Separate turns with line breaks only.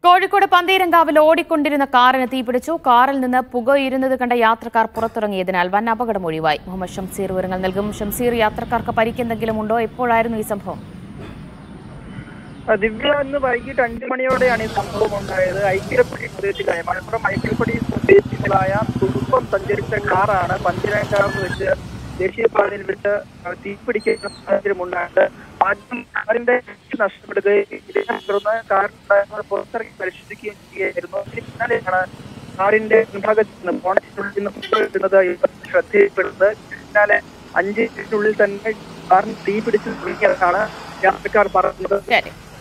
കോഴിക്കോട് പന്തീരങ്കാവിൽ ഓടിക്കൊണ്ടിരുന്ന കാറിന് തീപിടിച്ചു കാറിൽ നിന്ന് പുകയിരുന്നത് കണ്ട യാത്രക്കാർ പുറത്തിറങ്ങിയതിനാൽ വൻ അപകടം ഒഴിവായി മുഹമ്മദ് ഷംസീർ വിവരങ്ങൾ നൽകും ഷംസീർ യാത്രക്കാർക്ക് പരിക്കെന്തെങ്കിലും ഉണ്ടോ എപ്പോഴായിരുന്നു ഈ സംഭവം
ദിവ്യ ഇന്ന് വൈകിട്ട് അഞ്ചു മണിയോടെയാണ് ഈ സംഭവം ഉണ്ടായത് ഐക്യപ്പടി സ്വദേശികളായ മലപ്പുറം ഐക്യപ്പടി സ്വദേശികളായ കുടുംബം സഞ്ചരിച്ച കാറാണ് പഞ്ചരങ്കാവ് വെച്ച് ദേശീയപാതയിൽ വെച്ച് തീപിടിക്കുന്ന സാഹചര്യം ഉണ്ടായത് ആദ്യം കാറിന്റെ നഷ്ടപ്പെടുകയും ഇതിനെ തുടർന്ന് കാറിനുണ്ടായിരുന്നവർ പുറത്തിറങ്ങി പരിശോധിക്കുകയും ചെയ്യുകയായിരുന്നു ഇതിന് പിന്നാലെയാണ് കാറിന്റെ മുൻഭാഗത്ത് നിന്ന് ബോണറ്റിനുള്ളിൽ നിന്ന് പുറത്തുവരുന്നത് ശ്രദ്ധയിൽപ്പെടുന്നത് ഇതിന് പിന്നാലെ അഞ്ച് മിനിറ്റിനുള്ളിൽ തന്നെ കാറിന് തീ പിടിച്ച് തുടങ്ങിയതാണ് യാത്രക്കാർ പറഞ്ഞത്
ശരി